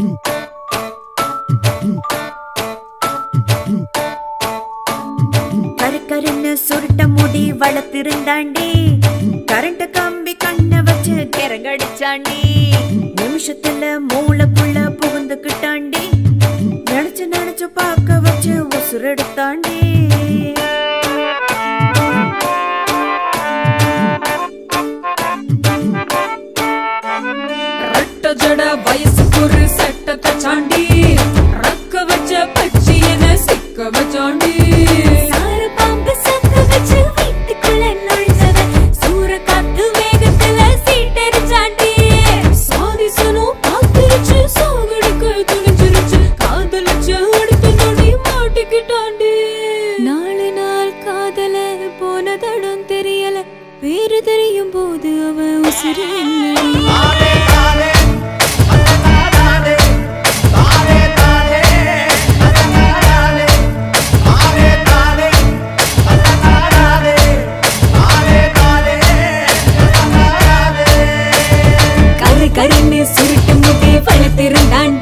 கருக்கருன்னு சுருட்ட முடி வளர்த்திருந்தாண்டி கரண்ட் கம்பி கண்ண வச்சு கிறங்கடிச்சாண்டி நிமிஷத்துல மூளைக்குள்ள புகுந்துக்கிட்டாண்டி நினைச்சு நினைச்சு பார்க்க வச்சு உசுரெடுத்தாண்டி ரெட்ட ஜட வயசுக்கு ஒரு சட்ட தச்சாண்டி ரக்க வச்ச பச்சியன சிக்க வச்சாண்டி சார பாம்பு சக்க வச்சு வீட்டுக்குள்ள நுழைஞ்சவன் சூற காத்து வேகத்துல சீட்டரிச்சாண்டி சாதி சனம் காத்திருச்சு சாகடிக்க துணிஞ்சிருச்சு காதலிச்சு அடுத்த நொடி மாட்டிக்கிட்டாண்டி நாலு நாள் காதல போன தடம் தெரியல பேரு தெரியும் போது அவன் உசுறு என்னடி கரு கருன்னு சுருட்டு முடி வளர்த்திருந்தாண்டி